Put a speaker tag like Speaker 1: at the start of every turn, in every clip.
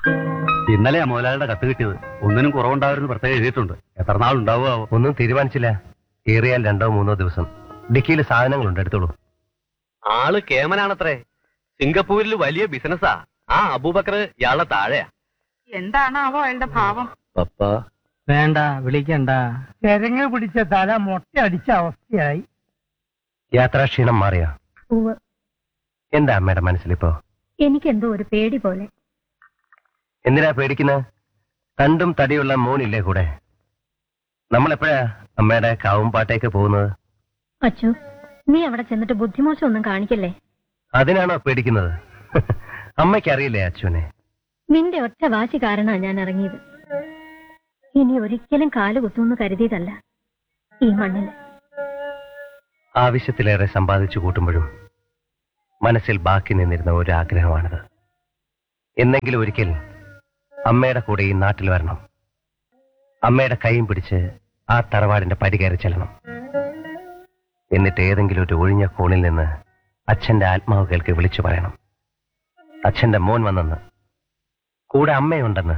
Speaker 1: ഇന്നലെയാ മുതലാളിയുടെ കത്ത് കിട്ടിയത് ഒന്നിനും കുറവുണ്ടാവരുന്ന് പ്രത്യേകം എഴുതിയിട്ടുണ്ട് എത്ര നാളുണ്ടാവുമോ
Speaker 2: ഒന്നും തീരുമാനിച്ചില്ല ഏറിയാൽ രണ്ടോ മൂന്നോ ദിവസം ഡിക്കിയിൽ സാധനങ്ങളുണ്ട് എടുത്തോളൂ
Speaker 1: ആള് കേമനാണത്രേ സിംഗപ്പൂരിൽ വലിയ ബിസിനസ്സാ ആ അബൂബക്കർ ഇയാളുടെ താഴെയാ
Speaker 3: എന്താണാവോ അയാളുടെ ഭാവം
Speaker 1: പപ്പ
Speaker 4: വേണ്ട വിളിക്കണ്ട
Speaker 5: ചെരങ്ങ് പിടിച്ച തല മൊട്ടയടിച്ച അവസ്ഥയായി
Speaker 2: യാത്രാക്ഷീണം മാറിയോ
Speaker 6: ഉവ്വ്
Speaker 2: എന്താ അമ്മയുടെ മനസ്സിലിപ്പോ
Speaker 6: എനിക്കെന്തോ ഒരു പേടി പോലെ
Speaker 2: എന്തിനാ പേടിക്കുന്നത് തണ്ടും തടിയുള്ള മോനില്ലേ കൂടെ നമ്മളെപ്പോഴാ അമ്മയുടെ കാവുംപാട്ടേക്ക് പോകുന്നത്
Speaker 6: അച്ചു നീ അവിടെ ചെന്നിട്ട് ബുദ്ധിമോശം ഒന്നും കാണിക്കല്ലേ
Speaker 2: അതിനാണോ പേടിക്കുന്നത് അമ്മയ്ക്കറിയില്ലേ അച്ഛനെ
Speaker 6: നിന്റെ ഒറ്റ വാശി കാരണമാണ് ഞാൻ ഇറങ്ങിയത് ഇനി ഒരിക്കലും കാല് കുത്തുമെന്ന് കരുതിയതല്ല ഈ മണ്ണിൽ
Speaker 2: ആവശ്യത്തിലേറെ സമ്പാദിച്ചു കൂട്ടുമ്പോഴും മനസ്സിൽ ബാക്കി നിന്നിരുന്ന ഒരു ആഗ്രഹമാണിത് എന്നെങ്കിലും ഒരിക്കൽ അമ്മയുടെ കൂടെ ഈ നാട്ടിൽ വരണം അമ്മയുടെ കൈയും പിടിച്ച് ആ തറവാടിന്റെ പടി കയറി ചെല്ലണം എന്നിട്ട് ഏതെങ്കിലും ഒരു ഒഴിഞ്ഞ കോണിൽ നിന്ന് അച്ഛന്റെ ആത്മാവ് കേൾക്ക് വിളിച്ചു പറയണം അച്ഛന്റെ മോൻ വന്നെന്ന് കൂടെ അമ്മയുണ്ടെന്ന്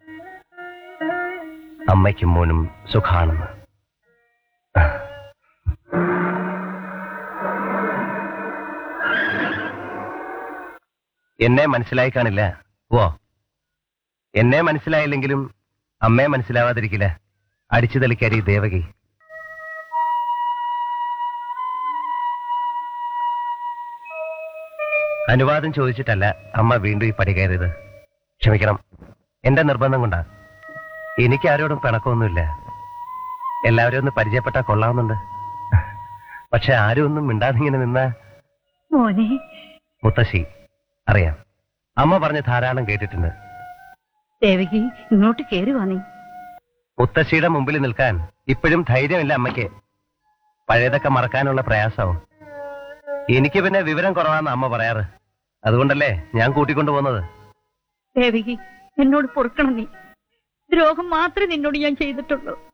Speaker 2: അമ്മയ്ക്കും മോനും സുഖാണെന്ന് എന്നെ മനസ്സിലായി കാണില്ല ഓ എന്നെ മനസ്സിലായില്ലെങ്കിലും അമ്മയെ മനസ്സിലാവാതിരിക്കില്ല അടിച്ചു തളിക്കാരി ദേവകി അനുവാദം ചോദിച്ചിട്ടല്ല അമ്മ വീണ്ടും ഈ പടി കയറിയത് ക്ഷമിക്കണം എന്റെ നിർബന്ധം കൊണ്ടാ എനിക്ക് ആരോടും പിണക്കമൊന്നുമില്ല എല്ലാവരും ഒന്ന് പരിചയപ്പെട്ടാ കൊള്ളാവുന്നുണ്ട് പക്ഷെ ആരും ഒന്നും മിണ്ടാതിങ്ങനെ നിന്നാ
Speaker 6: മോനെ
Speaker 2: മുത്തശ്ശി അറിയാം അമ്മ പറഞ്ഞ് ധാരാളം കേട്ടിട്ടുണ്ട്
Speaker 3: ദേവകി ഇങ്ങോട്ട് കേറി വന്നേ
Speaker 2: മുത്തശ്ശിയുടെ മുമ്പിൽ നിൽക്കാൻ ഇപ്പോഴും ധൈര്യമില്ല അമ്മയ്ക്ക് പഴയതൊക്കെ മറക്കാനുള്ള പ്രയാസവും എനിക്ക് പിന്നെ വിവരം കുറവാന്ന് അമ്മ പറയാറ് അതുകൊണ്ടല്ലേ ഞാൻ കൂട്ടിക്കൊണ്ടു പോകുന്നത്
Speaker 3: ദേവകി എന്നോട് പൊറുക്കണം നീ ദ്രോഹം മാത്രമേ നിന്നോട് ഞാൻ ചെയ്തിട്ടുള്ളൂ